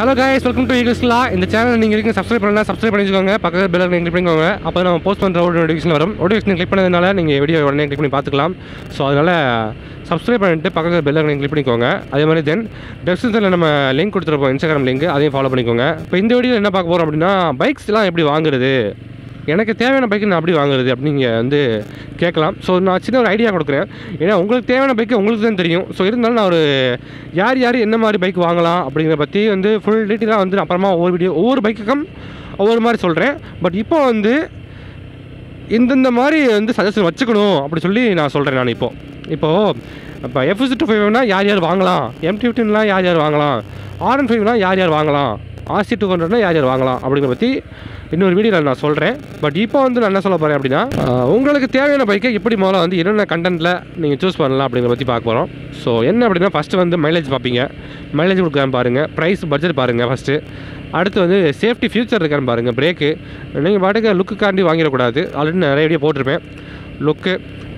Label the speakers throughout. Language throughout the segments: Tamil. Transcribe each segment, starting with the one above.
Speaker 1: ஹலோ guys வெல்கம் டு ஈகிள்ஸ்லா இந்த சேனல் நீங்கள் இருக்கு சப்ஸ்கிரைப் பண்ணலாம் சப்ஸ்கிரைப் பண்ணி வச்சுக்கோங்க பக்கத்தில் பெல் கிளிக் பண்ணிக்கோங்க அப்போ தான் நம்ம போஸ்ட் பண்ணுற ஒரு நோட்டிஃபிகேஷன் வரும் நோட்டிஃபிகேஷன் கிளிக் பண்ணதுனால நீங்கள் வீடியோ உடனே கிளிக் பண்ணி பார்த்துக்கலாம் ஸோ அதனால் சப்ஸ்கிரைப் பண்ணிட்டு பக்கத்தில் பெல் கிளிக் பண்ணிக்கோங்க அதே மாதிரி தென் டெஸ்கிரிப்ஷனில் நம்ம லிங்க் கொடுத்துருப்போம் இன்ஸ்டாகிராம் லிங்க் அதையும் ஃபாலோ பண்ணிக்கோங்க இப்போ இந்த வீடியோ என்ன பார்க்க போகிறோம் அப்படின்னா பைக்ஸ்லாம் எப்படி வாங்குறது எனக்கு தேவையான பைக்கு நான் அப்படி வாங்குறது அப்படின்னு நீங்கள் வந்து கேட்கலாம் ஸோ நான் சின்ன ஒரு ஐடியா கொடுக்குறேன் ஏன்னா உங்களுக்கு தேவையான பைக்கு உங்களுக்கு தான் தெரியும் ஸோ இருந்தாலும் நான் ஒரு யார் யார் என்ன மாதிரி பைக் வாங்கலாம் அப்படிங்கிற பற்றி வந்து ஃபுல் டீட்டெயிலாக வந்து நான் அப்புறமா ஒவ்வொரு வீடியோ ஒவ்வொரு பைக்குக்கும் ஒவ்வொரு மாதிரி சொல்கிறேன் பட் இப்போ வந்து இந்தந்த மாதிரி வந்து சஜஷன் வச்சுக்கணும் அப்படி சொல்லி நான் சொல்கிறேன் நான் இப்போது இப்போது இப்போ எஃப்எஸ் டூ ஃபைவ்னா யார் யார் வாங்கலாம் எம்டி ஃபிஃப்டின்லாம் யார் யார் வாங்கலாம் ஆர்என் ஃபைவ்னா யார் யார் வாங்கலாம் ஆர்சி டூ ஹண்ட்ரட்னா யார் யார் வாங்கலாம் அப்படிங்கிற பற்றி இன்னொரு வீடியோவில் நான் சொல்கிறேன் பட் இப்போ வந்து நான் என்ன சொல்ல போகிறேன் அப்படின்னா ஆஹ், உங்களுக்கு தேவையான பைக்கை எப்படி முதல்ல வந்து என்னென்ன கண்டென்ட்டில் நீங்கள் சூஸ் பண்ணலாம் அப்படிங்கிற பற்றி பார்க்க போகிறோம் ஸோ என்ன அப்படின்னா ஃபஸ்ட்டு வந்து மைலேஜ் பார்ப்பீங்க மைலேஜ் கொடுக்குறான்னு பாருங்கள் ப்ரைஸ் பட்ஜெட் பாருங்கள் ஃபஸ்ட்டு அடுத்து வந்து சேஃப்டி ஃபியூச்சர் இருக்கான்னு பாருங்கள் பிரேக்கு நீங்கள் பாட்டுக்கு லுக்குக்காண்டி வாங்கிடக்கூடாது ஆல்ரெடி நிறைய வீடியோ போட்டிருப்பேன் லுக்கு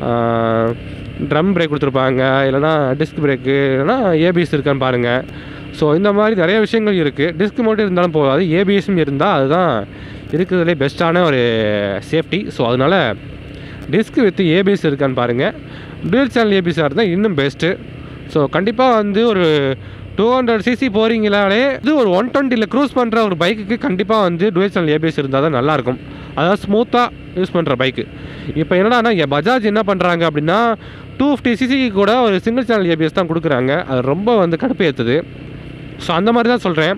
Speaker 1: ட்ரம் பிரேக் கொடுத்துருப்பாங்க இல்லைனா டிஸ்க் பிரேக்கு இல்லைனா ஏபிஎஸ் இருக்கான்னு பாருங்கள் ஸோ இந்த மாதிரி நிறைய விஷயங்கள் இருக்குது டிஸ்க் மட்டும் இருந்தாலும் போகாது ஏபிஎஸும் இருந்தால் அதுதான் இருக்கிறதுலே பெஸ்ட்டான ஒரு சேஃப்டி ஸோ அதனால் டிஸ்க் வித் ஏபிஎஸ் இருக்கான்னு பாருங்கள் டூயல் சேனல் ஏபிஎஸ்ஸாக இருந்தால் இன்னும் பெஸ்ட்டு ஸோ கண்டிப்பாக வந்து ஒரு டூ ஹண்ட்ரட் சிசி போகிறீங்களாலே இது ஒரு ஒன் டுவெண்ட்டியில் க்ரூஸ் பண்ணுற ஒரு பைக்குக்கு கண்டிப்பாக வந்து டூயல் சேனல் ஏபிஎஸ் இருந்தால் தான் நல்லாயிருக்கும் அதாவது ஸ்மூத்தாக யூஸ் பண்ணுற பைக்கு இப்போ என்னடானா இங்கே பஜாஜ் என்ன பண்ணுறாங்க அப்படின்னா டூ ஃபிஃப்டி சிசிக்கு கூட ஒரு சிங்கிள் சேனல் ஏபிஎஸ் தான் கொடுக்குறாங்க அது ரொம்ப வந்து கடுப்பு ஏற்றுது ஸோ அந்த மாதிரி தான் சொல்கிறேன்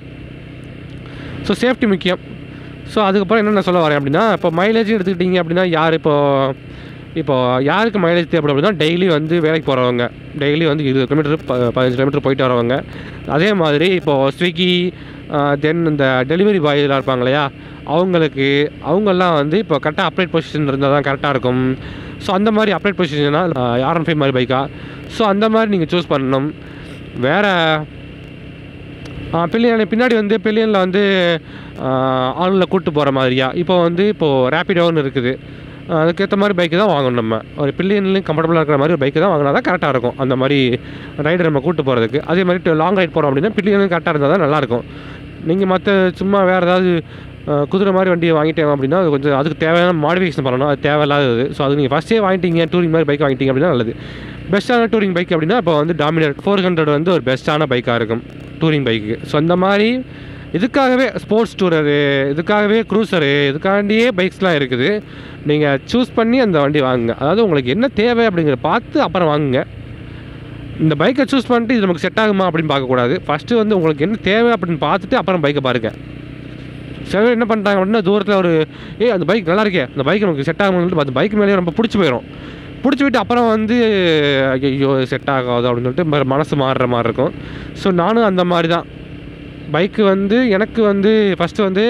Speaker 1: ஸோ சேஃப்டி முக்கியம் ஸோ அதுக்கப்புறம் என்ன நான் சொல்ல வரேன் அப்படின்னா இப்போ மைலேஜ் எடுத்துக்கிட்டிங்க அப்படின்னா யார் இப்போ இப்போ யாருக்கு மைலேஜ் தேவைப்படும் அப்படின்னா டெய்லி வந்து வேலைக்கு போகிறவங்க டெய்லி வந்து இருபது கிலோமீட்டர் ப பதினஞ்சு கிலோமீட்டர் போயிட்டு வரவங்க அதே மாதிரி இப்போது ஸ்விக்கி தென் இந்த டெலிவரி பாய்லாம் இருப்பாங்க இல்லையா அவங்களுக்கு அவங்கெல்லாம் வந்து இப்போ கரெக்டாக அப்டேட் பொசிஷன் இருந்தால் தான் கரெக்டாக இருக்கும் ஸோ அந்த மாதிரி அப்டேட் பொசிஷன்னா ஆர்என் ஃபைவ் மாதிரி பைக்கா ஸோ அந்த மாதிரி நீங்கள் சூஸ் பண்ணணும் வேறு பில்லியன் பின்னாடி வந்து பில்லியனில் வந்து ஆளில் கூட்டு போகிற மாதிரியா இப்போ வந்து இப்போது ரேப்பிடோன்னு இருக்குது ஆஹ் அதுக்கேற்ற மாதிரி பைக்கு தான் வாங்கணும் நம்ம ஒரு பில்லியன்லேயும் கம்ஃபர்டபுளாக இருக்கிற மாதிரி ஒரு பைக்கு தான் வாங்கினா தான் கரெக்டாக இருக்கும் அந்த மாதிரி ரைடு நம்ம கூட்டு போகிறதுக்கு அதே மாதிரி லாங் ரைட் போகிறோம் அப்படின்னா பில்லியனும் கரெக்டாக இருந்தால் தான் நல்லாயிருக்கும் நீங்கள் மற்ற சும்மா வேறு ஏதாவது ஆஹ் குதிரை மாதிரி வண்டியை வாங்கிட்டேன் அப்படின்னா அது கொஞ்சம் அதுக்கு தேவையான மாடிஃபிகேஷன் பண்ணணும் அது தேவையில்லாதது ஸோ அது நீங்கள் ஃபஸ்ட்டே வாங்கிட்டீங்க டூரிங் மாதிரி பைக் வாங்கிட்டீங்க அப்படின்னா நல்லது பெஸ்ட்டான டூரிங் பைக் அப்படின்னா இப்போ வந்து டாமினர் ஃபோர் ஹண்ட்ரட் வந்து ஒரு பெஸ்ட்டான பைக்காக இருக்கும் டூரிங் பைக்கு ஸோ அந்த மாதிரி இதுக்காகவே ஸ்போர்ட்ஸ் டூரரு இதுக்காகவே க்ரூசரு இதுக்காண்டியே பைக்ஸ்லாம் இருக்குது நீங்கள் சூஸ் பண்ணி அந்த வண்டி வாங்குங்க அதாவது உங்களுக்கு என்ன தேவை அப்படிங்கிற பார்த்து அப்புறம் வாங்குங்க இந்த பைக்கை சூஸ் பண்ணிட்டு இது நமக்கு செட் ஆகுமா அப்படின்னு பார்க்கக்கூடாது ஃபஸ்ட்டு வந்து உங்களுக்கு என்ன தேவை அப்படின்னு பார்த்துட்டு அப்புறம் பைக்கை பாருங்கள் சில பேர் என்ன பண்ணுறாங்க அப்படின்னா தூரத்தில் ஒரு ஏய் அந்த பைக் நல்லா இருக்கே அந்த பைக் நமக்கு செட் ஆகும்னு அந்த பைக் மேலேயே ரொம்ப பிடிச்சி போயிடும் பிடிச்சி விட்டு அப்புறம் வந்து ஐயோ செட் ஆகாது அப்படின்னு சொல்லிட்டு ம- மனசு மாறுற மாதிரி இருக்கும் ஸோ நானும் அந்த மாதிரி தான் பைக்கு வந்து எனக்கு வந்து ஃபஸ்ட்டு வந்து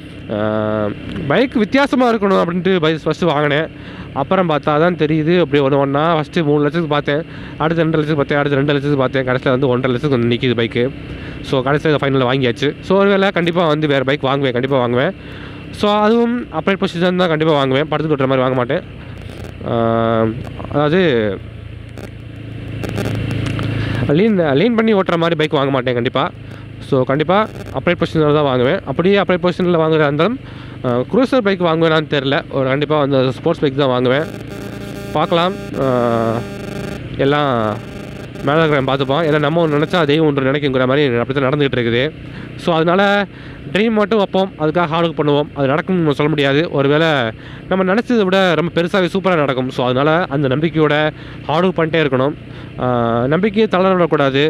Speaker 1: பைக் வித்தியாசமாக இருக்கணும் அப்படின்ட்டு பைக் ஃபஸ்ட்டு வாங்கினேன் அப்புறம் பார்த்தா தான் தெரியுது அப்படி ஒன்று ஒன்றா ஃபஸ்ட்டு மூணு லட்சத்துக்கு பார்த்தேன் அடுத்து ரெண்டு லட்சத்துக்கு பார்த்தேன் அடுத்து ரெண்டு லட்சத்துக்கு பார்த்தேன் கடைசியில் வந்து ஒன்றரை லட்சத்துக்கு வந்து நிற்கிது பைக்கு ஸோ கடைசியில் ஃபைனலில் வாங்கியாச்சு ஸோ ஒருவேளை கண்டிப்பாக வந்து வேறு பைக் வாங்குவேன் கண்டிப்பாக வாங்குவேன் ஸோ அதுவும் அப்ரேட் பொசிஷன் தான் கண்டிப்பாக வாங்குவேன் படுத்து விட்டுற மாதிரி வாங்க மாட்டேன் ஆஹ், அதாவது லீன் லீன் பண்ணி ஓட்டுற மாதிரி பைக் வாங்க மாட்டேன் கண்டிப்பாக ஸோ கண்டிப்பாக அப்ரேட் பொசிஷனில் தான் வாங்குவேன் அப்படியே அப்ரேட் பொசிஷனில் வாங்குறதா இருந்தாலும் க்ரூசர் பைக் வாங்குவேனான்னு தெரில ஒரு கண்டிப்பாக வந்து ஸ்போர்ட்ஸ் பைக் தான் வாங்குவேன் பார்க்கலாம் ஆஹ், எல்லாம் மேலே இருக்கிறவன் பார்த்துப்பான் ஏன்னா நம்ம ஒன்று நினச்சா தெய்வம் ஒன்று நினைக்குங்கிற மாதிரி அப்படி தான் நடந்துகிட்டு இருக்குது ஸோ அதனால் ட்ரீம் மட்டும் வைப்போம் அதுக்காக ஹார்ட் ஒர்க் பண்ணுவோம் அது நடக்கும்னு நம்ம சொல்ல முடியாது ஒருவேளை நம்ம நினச்சதை விட ரொம்ப பெருசாகவே சூப்பராக நடக்கும் ஸோ அதனால் அந்த நம்பிக்கையோட ஹார்ட் ஒர்க் பண்ணிட்டே இருக்கணும் ஆஹ், நம்பிக்கையை தளர விடக்கூடாது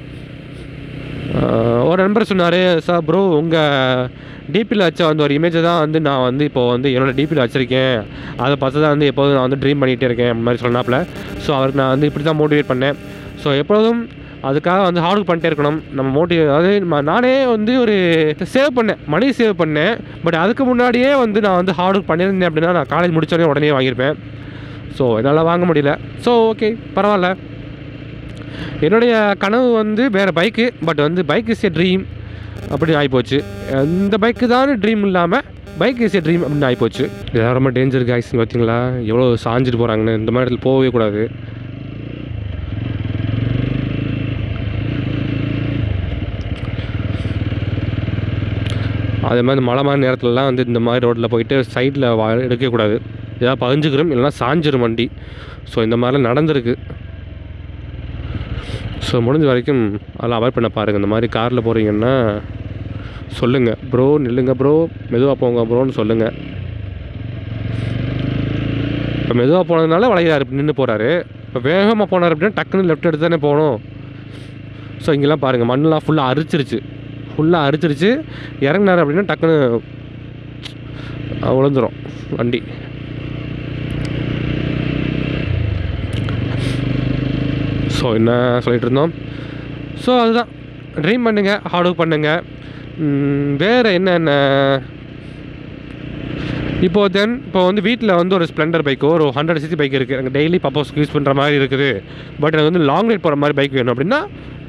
Speaker 1: ஆஹ், ஒரு நண்பர் சொன்னார் சார் ப்ரோ உங்கள் டிபியில் வச்ச அந்த ஒரு இமேஜை தான் வந்து நான் வந்து இப்போ வந்து என்னோடய டிபியில் வச்சுருக்கேன் அதை பார்த்து தான் வந்து எப்போதும் நான் வந்து ட்ரீம் பண்ணிகிட்டே இருக்கேன் அந்த மாதிரி சொன்னாப்புல ஸோ அவருக்கு நான் வந்து இப்படி தான் மோட்டிவேட் பண்ணேன் ஸோ எப்பொழுதும் அதுக்காக வந்து ஹார்ட் ஒர்க் பண்ணிட்டே இருக்கணும் நம்ம மோட்டிவ் அதாவது நம்ம நானே வந்து ஒரு சேவ் பண்ணேன் மணி சேவ் பண்ணேன் பட் அதுக்கு முன்னாடியே வந்து நான் வந்து ஹார்ட் ஒர்க் பண்ணியிருந்தேன் அப்படின்னா நான் காலேஜ் முடிச்சோடனே உடனே வாங்கியிருப்பேன் ஸோ என்னால் வாங்க முடியல ஸோ ஓகே பரவாயில்ல என்னுடைய கனவு வந்து வேறு பைக்கு பட் வந்து பைக் இஸ் எ ட்ரீம் அப்படின்னு ஆகிப்போச்சு இந்த பைக்கு தான் ட்ரீம் இல்லாமல் பைக் இஸ் எ ட்ரீம் அப்படின்னு ஆகிப்போச்சு இதெல்லாம் ரொம்ப டேஞ்சர் காய்ஸ் பார்த்தீங்களா எவ்வளோ சாஞ்சிட்டு போகிறாங்கன்னு இந்த மாதிரி இடத்துல போகவே கூடாது அதே மாதிரி மழை மாதிரி நேரத்துலலாம் வந்து இந்த மாதிரி ரோட்டில் போயிட்டு சைடில் வா எடுக்கக்கூடாது ஏதாவது பதிஞ்சுக்கிறோம் இல்லைனா சாஞ்சிரும் வண்டி ஸோ இந்த மாதிரிலாம் நடந்திருக்கு ஸோ முடிஞ்ச வரைக்கும் அதெல்லாம் அவாய்ட் பண்ண பாருங்கள் இந்த மாதிரி காரில் போகிறீங்கன்னா சொல்லுங்கள் ப்ரோ நில்லுங்க ப்ரோ மெதுவாக போங்க ப்ரோன்னு சொல்லுங்கள் இப்போ மெதுவாக போனதுனால வளைகிறாரு நின்று போகிறாரு இப்போ வேகமாக போனார் அப்படின்னா டக்குன்னு லெஃப்ட் எடுத்து தானே போகணும் ஸோ இங்கெல்லாம் பாருங்கள் மண்ணெலாம் ஃபுல்லாக அரிச்சிருச்சு ஃபுல்லாக அரிச்சிருச்சு இறங்குனாரு அப்படின்னா டக்குன்னு விழுந்துரும் வண்டி ஸோ என்ன சொல்லிட்டு இருந்தோம் ஸோ அதுதான் ட்ரீம் பண்ணுங்கள் ஹார்ட் ஒர்க் பண்ணுங்கள் வேறு என்னென்ன இப்போது தென் இப்போ வந்து வீட்டில் வந்து ஒரு ஸ்ப்ளெண்டர் பைக்கோ ஒரு ஹண்ட்ரட் சிசி பைக் இருக்குது எனக்கு டெய்லி பர்பஸ்க்கு யூஸ் பண்ணுற மாதிரி இருக்குது பட் எனக்கு வந்து லாங் ரைட் போகிற மாதிரி பைக் வேணும் அப்படின்னா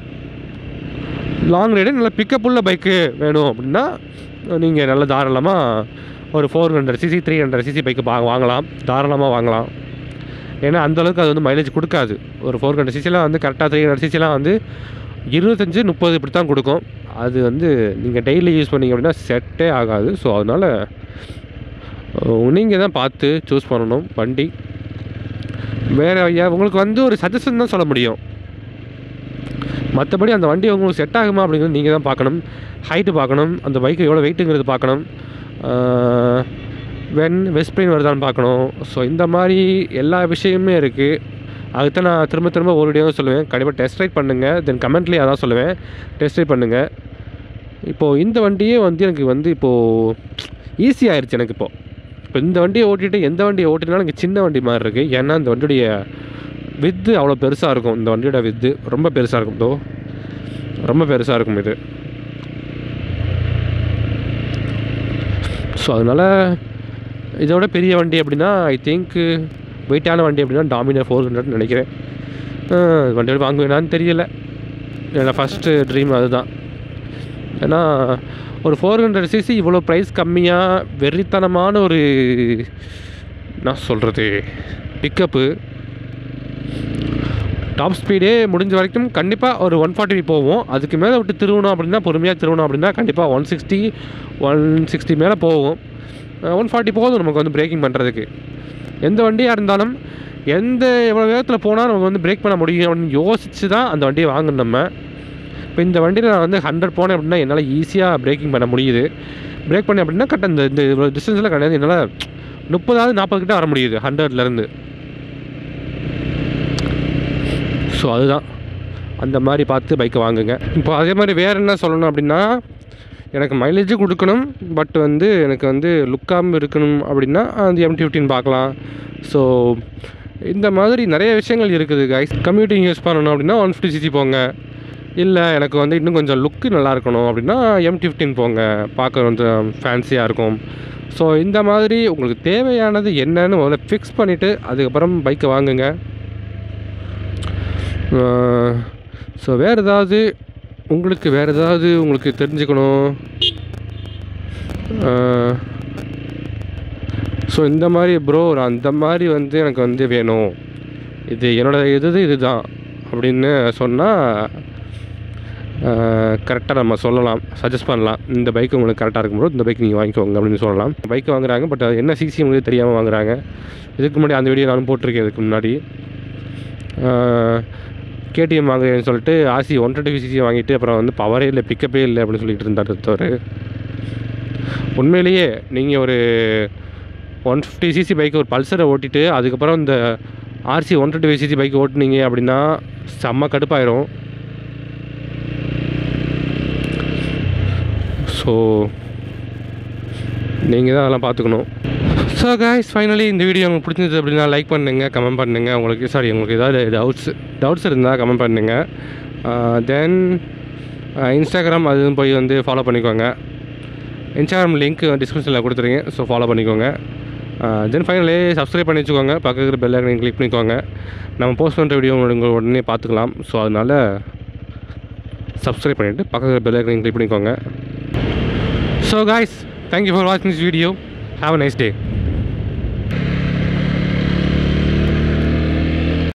Speaker 1: லாங் ரைடு நல்ல பிக்கப் உள்ள பைக்கு வேணும் அப்படின்னா நீங்கள் நல்ல தாராளமாக ஒரு four hundred CC three hundred CC bike வாங்கலாம் தாராளமாக வாங்கலாம் ஏன்னா அந்தளவுக்கு அது வந்து மைலேஜ் கொடுக்காது ஒரு ஃபோர் ஹண்ட்ரட் சிசிலாம் வந்து கரெக்டாக த்ரீ ஹண்ட்ரட் சிசிலாம் வந்து இருபத்தஞ்சு முப்பது இப்படி தான் கொடுக்கும் அது வந்து நீங்கள் டெய்லி யூஸ் பண்ணீங்க அப்படின்னா செட்டே ஆகாது ஸோ அதனால் நீங்கள் தான் பார்த்து சூஸ் பண்ணணும் வண்டி வேறு ஐயா உங்களுக்கு வந்து ஒரு சஜஷன் தான் சொல்ல முடியும் மற்றபடி அந்த வண்டி உங்களுக்கு செட் ஆகுமா அப்படிங்கிறது நீங்கள் தான் பார்க்கணும் ஹைட்டு பார்க்கணும் அந்த பைக்கு எவ்வளோ வெயிட்டுங்கிறது பார்க்கணும் வென் வெஸ்ட்பிரின் வருதான்னு பார்க்கணும் ஸோ இந்த மாதிரி எல்லா விஷயமுமே இருக்குது அதுதான் நான் திரும்ப திரும்ப ஒரு வீடியோ சொல்லுவேன் கண்டிப்பாக டெஸ்ட் ரைட் பண்ணுங்கள் தென் கமெண்ட்லேயே அதான் சொல்லுவேன் டெஸ்ட் ரைட் பண்ணுங்கள் இப்போது இந்த வண்டியே வந்து எனக்கு வந்து இப்போது ஈஸி ஆயிடுச்சு எனக்கு இப்போது இப்போ இந்த வண்டியை ஓட்டிட்டு எந்த வண்டியை ஓட்டினாலும் எனக்கு சின்ன வண்டி மாதிரி இருக்குது ஏன்னா இந்த வண்டியுடைய வித்து அவ்வளோ பெருசாக இருக்கும் இந்த வண்டியோட வித்து ரொம்ப பெருசாக இருக்கும் தோ ரொம்ப பெருசாக இருக்கும் இது ஸோ அதனால் இதோட பெரிய வண்டி அப்படின்னா ஐ திங்க் வெயிட்டான வண்டி அப்படின்னா டாமினர் ஃபோர் ஹண்ட்ரட் நினைக்கிறேன் அஹ் வண்டியோட வாங்குவேனான்னு தெரியல என்னோட ஃபஸ்ட்டு ட்ரீம் அதுதான் ஏன்னா ஒரு ஃபோர் ஹண்ட்ரட் சிசி இவ்வளோ ப்ரைஸ் கம்மியாக வெறித்தனமான ஒரு நான் சொல்கிறது பிக்கப்பு டாப் ஸ்பீடே முடிஞ்ச வரைக்கும் கண்டிப்பாக ஒரு ஒன் ஃபார்ட்டி போவோம் அதுக்கு மேலே விட்டு திருவணும் அப்படின்னா பொறுமையாக திருவணும் அப்படின்னா கண்டிப்பாக ஒன் சிக்ஸ்டி ஒன் சிக்ஸ்டி மேலே போகும் ஒன் ஃபார்ட்டி போதும் நமக்கு வந்து பிரேக்கிங் பண்ணுறதுக்கு எந்த வண்டியாக இருந்தாலும் எந்த எவ்வளோ வேகத்தில் போனால் நமக்கு வந்து பிரேக் பண்ண முடியும் அப்படின்னு யோசித்து தான் அந்த வண்டியை வாங்கணும் நம்ம இப்போ இந்த வண்டியில் நான் வந்து ஹண்ட்ரட் போனேன் அப்படின்னா என்னால் ஈஸியாக பிரேக்கிங் பண்ண முடியுது பிரேக் பண்ணேன் அப்படின்னா கரெக்டாக இந்த இந்த இவ்வளோ டிஸ்டன்ஸில் கிடையாது என்னால் முப்பதாவது நாற்பது கிட்ட வர முடியுது ஹண்ட்ரட்லேருந்து ஸோ அதுதான் அந்த மாதிரி பார்த்து பைக்கை வாங்குங்க இப்போ அதே மாதிரி வேறு என்ன சொல்லணும் அப்படின்னா எனக்கு மைலேஜும் கொடுக்கணும் பட் வந்து எனக்கு வந்து லுக்காகவும் இருக்கணும் அப்படின்னா அந்த எம் ஃபிஃப்டின் பார்க்கலாம் ஸோ இந்த மாதிரி நிறைய விஷயங்கள் இருக்குது கைஸ் கம்யூட்டிங் யூஸ் பண்ணணும் அப்படின்னா ஒன் ஃபிஃப்டி சிசி போங்க இல்லை எனக்கு வந்து இன்னும் கொஞ்சம் லுக்கு நல்லா இருக்கணும் அப்படின்னா எம் ஃபிஃப்டின் போங்க பார்க்க கொஞ்சம் ஃபேன்சியாக இருக்கும் ஸோ இந்த மாதிரி உங்களுக்கு தேவையானது என்னன்னு முதல்ல ஃபிக்ஸ் பண்ணிவிட்டு அதுக்கப்புறம் பைக்கை வாங்குங்க ஸோ வேறு ஏதாவது உங்களுக்கு வேறு ஏதாவது உங்களுக்கு தெரிஞ்சுக்கணும் ஸோ இந்த மாதிரி ப்ரோ அந்த மாதிரி வந்து எனக்கு வந்து வேணும் இது என்னோட இது இதுதான் அப்படின்னு சொன்னால் கரெக்டாக நம்ம சொல்லலாம் சஜஸ்ட் பண்ணலாம் இந்த பைக் உங்களுக்கு கரெக்டாக இருக்கும் ப்ரோ இந்த பைக் நீங்கள் வாங்கிக்கோங்க அப்படின்னு சொல்லலாம் பைக் வாங்குறாங்க பட் அது என்ன சிசி உங்களுக்கு தெரியாமல் வாங்குறாங்க இதுக்கு முன்னாடி அந்த வீடியோ நானும் போட்டிருக்கேன் இதுக்கு முன்னாடி கேடிஎம் வாங்குறேன்னு சொல்லிட்டு ஆசி ஒன் டுவெண்ட்டி சிசி வாங்கிட்டு அப்புறம் வந்து பவரே இல்லை பிக்கப்பே இல்லை அப்படின்னு சொல்லிட்டு இருந்தார் ஒருத்தவர் உண்மையிலேயே நீங்கள் ஒரு ஒன் ஃபிஃப்டி சிசி பைக் ஒரு பல்சரை ஓட்டிட்டு அதுக்கப்புறம் இந்த RC one twenty five CC bike ஓட்டுனீங்க அப்படின்னா செம்ம கடுப்பாயிரும் ஸோ நீங்கள் தான் அதெல்லாம் பார்த்துக்கணும் ஸோ காய்ஸ் ஃபைனலி இந்த வீடியோ உங்களுக்கு பிடிச்சது அப்படின்னா லைக் பண்ணுங்கள் கமெண்ட் பண்ணுங்கள் உங்களுக்கு சாரி உங்களுக்கு ஏதாவது டவுட்ஸ் டவுட்ஸ் இருந்தால் கமெண்ட் பண்ணுங்கள் தென் இன்ஸ்டாகிராம் அதுவும் போய் வந்து ஃபாலோ பண்ணிக்கோங்க இன்ஸ்டாகிராம் லிங்க் டிஸ்கிரிப்ஷனில் கொடுத்துருங்க ஸோ ஃபாலோ பண்ணிக்கோங்க தென் ஃபைனலி சப்ஸ்கிரைப் பண்ணி வச்சுக்கோங்க பக்கத்தில் பெல் ஐக்கனை கிளிக் பண்ணிக்கோங்க நம்ம போஸ்ட் பண்ணுற வீடியோ உங்களுக்கு உடனே பார்த்துக்கலாம் ஸோ அதனால் சப்ஸ்கிரைப் பண்ணிவிட்டு பக்கத்தில் பெல் ஐக்கனை கிளிக் பண்ணிக்கோங்க ஸோ காய்ஸ் தேங்க்யூ ஃபார் வாட்சிங் this video have a nice day